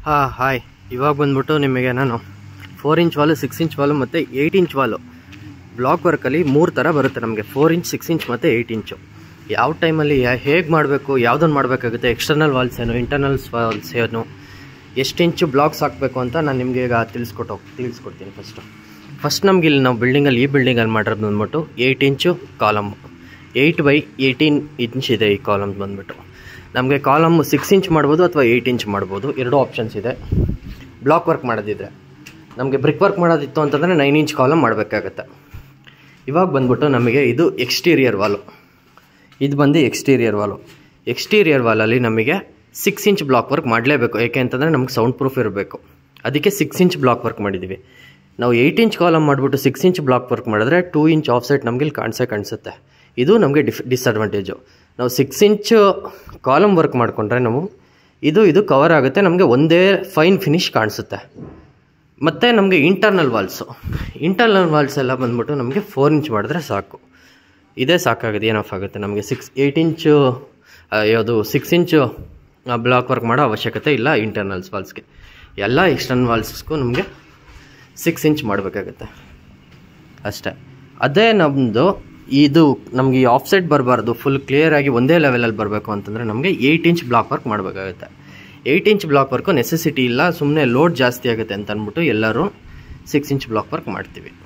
ಹಾಂ ಹಾಯ್ ಇವಾಗ ಬಂದ್ಬಿಟ್ಟು ನಿಮಗೆ ನಾನು four inch wall six inch wall ಮತ್ತು ಏಯ್ಟ್ ಇಂಚ್ ವಾಲು ಬ್ಲಾಕ್ ವರ್ಕಲ್ಲಿ ಮೂರು ಥರ ಬರುತ್ತೆ ನಮಗೆ ಫೋರ್ ಇಂಚ್ ಸಿಕ್ಸ್ ಇಂಚ್ ಮತ್ತು ಏಯ್ಟ್ ಇಂಚು ಯಾವ ಟೈಮಲ್ಲಿ ಹೇಗೆ ಮಾಡಬೇಕು ಯಾವುದನ್ನು ಮಾಡಬೇಕಾಗುತ್ತೆ ಎಕ್ಸ್ಟರ್ನಲ್ ವಾಲ್ಸ್ ಏನು ಇಂಟರ್ನಲ್ಸ್ ವಾಲ್ಸ್ ಏನು ಎಷ್ಟು ಇಂಚು ಬ್ಲಾಕ್ಸ್ ಹಾಕಬೇಕು ಅಂತ ನಾನು ನಿಮಗೆ ಈಗ ತಿಳಿಸ್ಕೊಟ್ಟು ತಿಳಿಸ್ಕೊಡ್ತೀನಿ ಫಸ್ಟು ಫಸ್ಟ್ ನಮ್ಗೆ ಇಲ್ಲಿ ನಾವು ಬಿಲ್ಡಿಂಗಲ್ಲಿ ಈ ಬಿಲ್ಡಿಂಗಲ್ಲಿ ಮಾಡಿರೋದು ಬಂದ್ಬಿಟ್ಟು eight inch column eight by eighteen inch ಇದೆ ಈ ಕಾಲಮ್ ಬಂದ್ಬಿಟ್ಟು ನಮಗೆ ಕಾಲಮ್ ಸಿಕ್ಸ್ ಇಂಚ್ ಮಾಡ್ಬೋದು ಅಥವಾ ಏಯ್ಟ್ ಇಂಚ್ ಮಾಡ್ಬೋದು ಎರಡು ಆಪ್ಷನ್ಸ್ ಇದೆ ಬ್ಲಾಕ್ ವರ್ಕ್ ಮಾಡೋದಿದ್ರೆ ನಮಗೆ ಬ್ರಿಕ್ ವರ್ಕ್ ಮಾಡೋದಿತ್ತು ಅಂತಂದರೆ ನೈನ್ ಇಂಚ್ ಕಾಲಮ್ ಮಾಡಬೇಕಾಗತ್ತೆ ಇವಾಗ ಬಂದ್ಬಿಟ್ಟು ನಮಗೆ ಇದು ಎಕ್ಸ್ಟೀರಿಯರ್ ವಾಲು ಇದು ಬಂದು ಎಕ್ಸ್ಟೀರಿಯರ್ ವಾಲು ಎಕ್ಸ್ಟೀರಿಯರ್ ವಾಲಲ್ಲಿ ನಮಗೆ ಸಿಕ್ಸ್ ಇಂಚ್ ಬ್ಲಾಕ್ ವರ್ಕ್ ಮಾಡಲೇಬೇಕು ಏಕೆ ಅಂತಂದರೆ ನಮ್ಗೆ ಸೌಂಡ್ ಪ್ರೂಫ್ ಇರಬೇಕು ಅದಕ್ಕೆ ಸಿಕ್ಸ್ ಇಂಚ್ ಬ್ಲಾಕ್ ವರ್ಕ್ ಮಾಡಿದ್ದೀವಿ ನಾವು ಏಯ್ಟ್ ಇಂಚ್ ಕಾಲಮ್ ಮಾಡಿಬಿಟ್ಟು ಸಿಕ್ಸ್ ಇಂಚ್ ಬ್ಲಾಕ್ ವರ್ಕ್ ಮಾಡಿದ್ರೆ ಟೂ ಇಂಚ್ ಆಫ್ ಸೈಡ್ ನಮಗೆ ಇಲ್ಲಿ ಕಾಣಿಸೇ ಕಾಣಿಸುತ್ತೆ ಇದು ನಮಗೆ ಡಿಫ್ ಡಿಸ್ಅಡ್ವಾಂಟೇಜು ನಾವು ಸಿಕ್ಸ್ ಇಂಚ್ ಕಾಲಮ್ ವರ್ಕ್ ಮಾಡಿಕೊಂಡ್ರೆ ನಾವು ಇದು ಇದು ಕವರ್ ಆಗುತ್ತೆ ನಮಗೆ ಒಂದೇ ಫೈನ್ ಫಿನಿಶ್ ಕಾಣಿಸುತ್ತೆ ಮತ್ತು ನಮಗೆ ಇಂಟರ್ನಲ್ ವಾಲ್ಸು ಇಂಟರ್ನಲ್ ವಾಲ್ಸ್ ಎಲ್ಲ ಬಂದ್ಬಿಟ್ಟು ನಮಗೆ ಫೋರ್ ಇಂಚ್ ಮಾಡಿದ್ರೆ ಸಾಕು ಇದೇ ಸಾಕಾಗುತ್ತೆ ಏನಫ್ ಆಗುತ್ತೆ ನಮಗೆ ಸಿಕ್ಸ್ ಏಯ್ಟ್ ಇಂಚು ಯಾವುದು ಸಿಕ್ಸ್ ಇಂಚು ಬ್ಲಾಕ್ ವರ್ಕ್ ಮಾಡೋ ಅವಶ್ಯಕತೆ ಇಲ್ಲ ಇಂಟರ್ನಲ್ಸ್ ವಾಲ್ಸ್ಗೆ ಎಲ್ಲ ಎಕ್ಸ್ಟರ್ನಲ್ ವಾಲ್ಸ್ಗೂ ನಮಗೆ ಸಿಕ್ಸ್ ಇಂಚ್ ಮಾಡಬೇಕಾಗತ್ತೆ ಅಷ್ಟೇ ಅದೇ ನಮ್ಮದು ಇದು ನಮಗೆ ಈ ಆಫ್ ಸೈಡ್ ಬರಬಾರ್ದು ಫುಲ್ ಕ್ಲಿಯರಾಗಿ ಒಂದೇ ಲೆವೆಲಲ್ಲಿ ಬರಬೇಕು ಅಂತಂದರೆ ನಮಗೆ ಏಯ್ಟ್ ಇಂಚ್ ಬ್ಲಾಕ್ ವರ್ಕ್ ಮಾಡಬೇಕಾಗುತ್ತೆ eight inch block work necessity ಇಲ್ಲ ಸುಮ್ಮನೆ ಲೋಡ್ ಜಾಸ್ತಿ ಆಗುತ್ತೆ ಅಂತ ಅಂದ್ಬಿಟ್ಟು ಎಲ್ಲರೂ ಸಿಕ್ಸ್ ಇಂಚ್ ಬ್ಲಾಕ್ ವರ್ಕ್ ಮಾಡ್ತೀವಿ